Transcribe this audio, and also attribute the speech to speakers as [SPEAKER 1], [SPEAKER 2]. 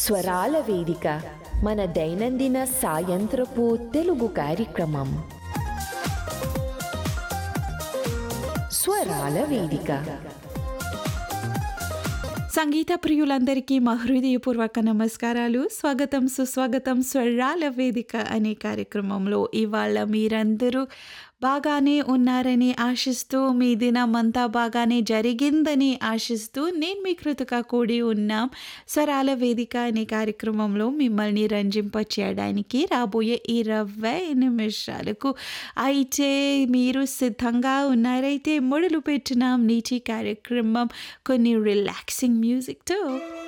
[SPEAKER 1] స్వరాల వేదిక మన దైనందిన సాయంత్రపు తెలుగు కార్యక్రమం స్వరాల వేదిక
[SPEAKER 2] సంగీత ప్రియులందరికీ మా హృదయపూర్వక నమస్కారాలు స్వాగతం సుస్వాగతం స్వరాల వేదిక అనే కార్యక్రమంలో ఇవాళ మీరందరూ బాగానే ఉన్నారని ఆశిస్తూ మీ దినమంతా బాగానే జరిగిందని ఆశిస్తూ నేను మీ కృతగా కూడి ఉన్నాం స్వరాల వేదిక అనే కార్యక్రమంలో మిమ్మల్ని రంజింప చేయడానికి రాబోయే ఇరవై నిమిషాలకు అయితే మీరు సిద్ధంగా ఉన్నారైతే మొదలు పెట్టినాం నీటి కార్యక్రమం కొన్ని రిలాక్సింగ్ మ్యూజిక్తో